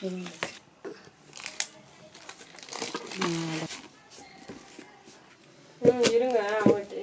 ம் இருங்க அவங்கள்ட்ட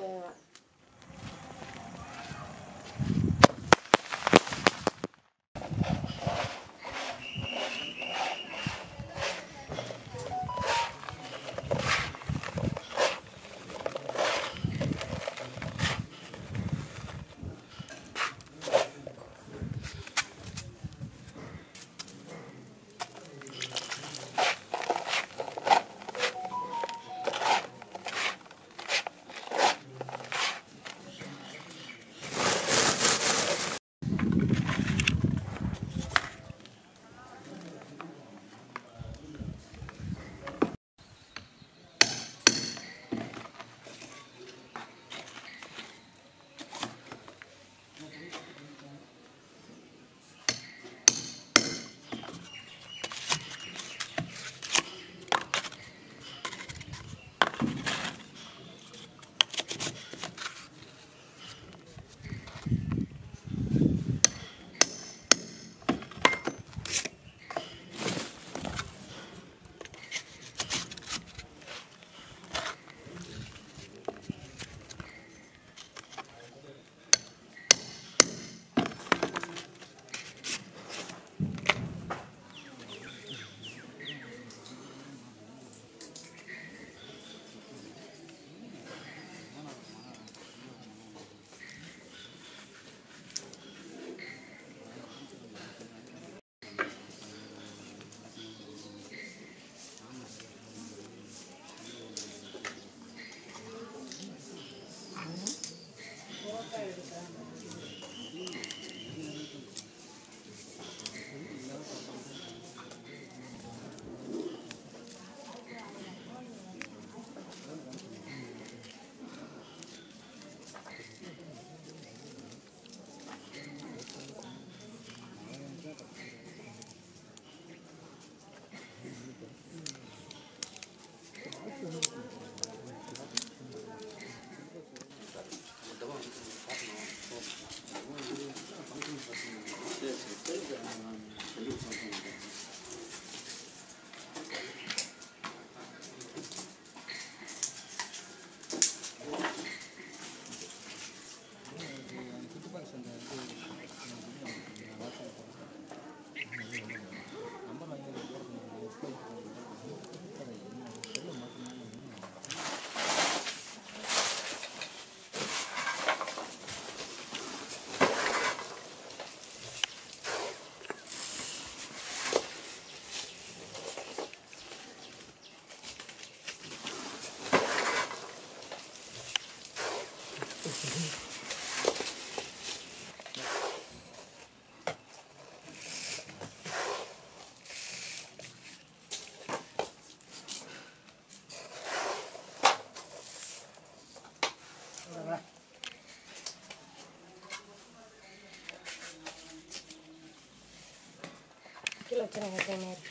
கீழே வச்சுருங்க தேங்காய்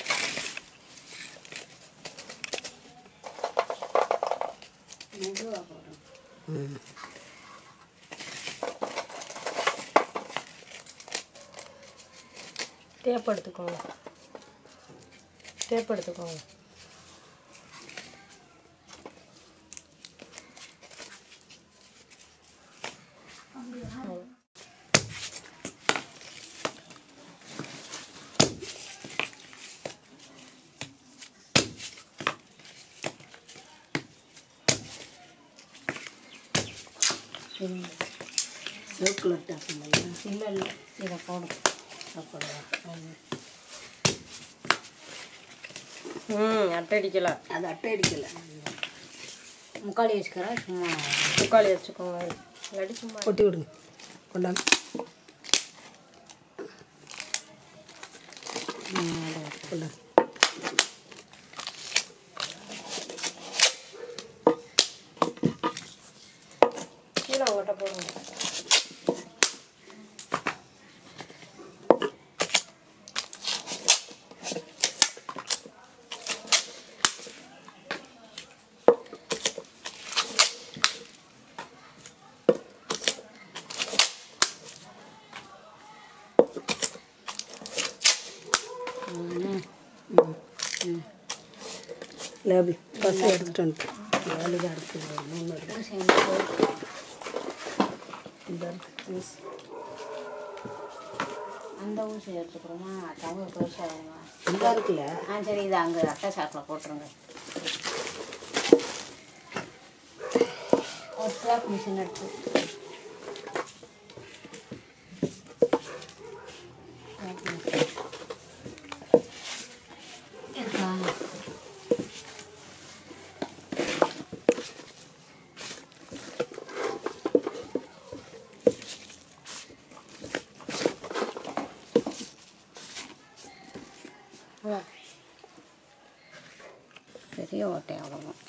மெதுவாக போடுறோம் டேப் எடுத்துக்கோங்க டேப் எடுத்துக்கோங்க சர்க்குலர் டாப் இல்லையா இல்லை இல்லை இதை போடும் சாப்பிடுவா ம் அட்டை அடிக்கல அது அட்டை அடிக்கலை முக்காலி வச்சுக்கிறேன் சும்மா முக்காளி வச்சுக்கோங்க இல்லாட்டி சும்மா கொட்டி விடுங்க கொண்டாங்க கொண்டாங்க கீழே அவங்ககிட்ட போடுங்க என்ன லேபிள் பஸ் எடுத்துட்டு வந்துட்டேன் லேபிள் அடுத்து மூணு இருக்கு. ஊசி வந்து இந்த பீஸ் அந்த ஊசி எடுத்துக்கிறோமா தமிழ் பெருசாக வேணுமா இந்த இருக்குல்ல ஆ சரி இது அங்கே அட்டை சாக்கில் போட்டுருங்க ஒரு ஸ்லாப் மிஷின் எடுத்து Slap machine. இருக்கா பெரிய ஓட்டை அவ்வளோதான்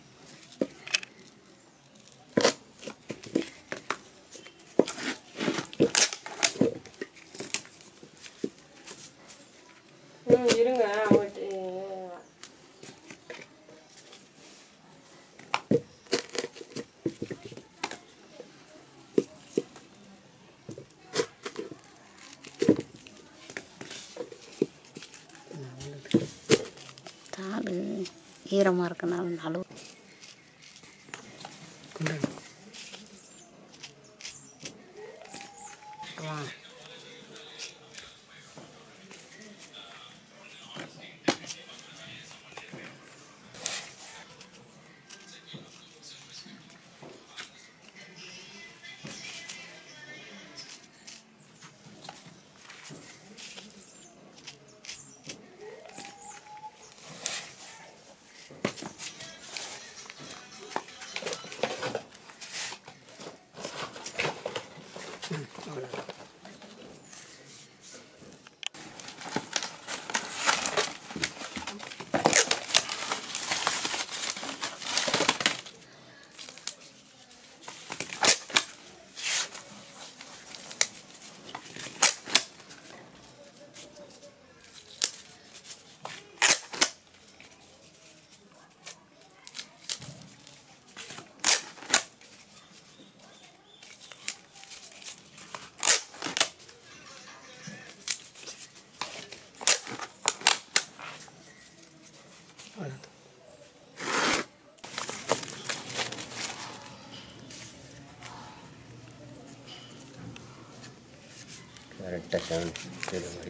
ம் இருங்க அவங்கள்ட்ட தாள் ஈரமாக இருக்கனால நழுவு கொண்டாடு வா அவ்வளோதான் அவ்வளோதான் கரெக்டாக செவன் இது மாதிரி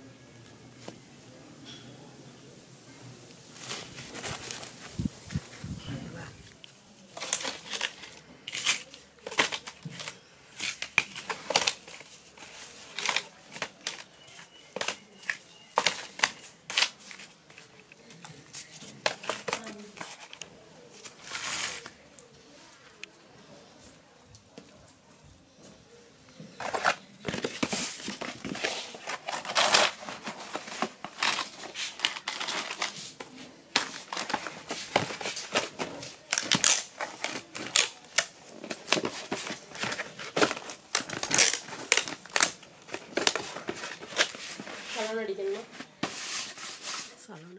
சலன் அடிக்கணுமா சலோனா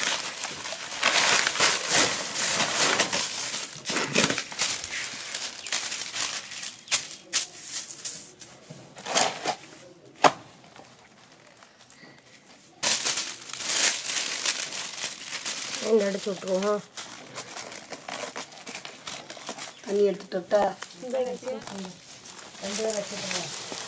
ரெண்டு அடிச்சு விட்ருவோம் தண்ணி எடுத்துட்டு வரட்டா? ரெண்டு பேர் வச்சுருக்கோம்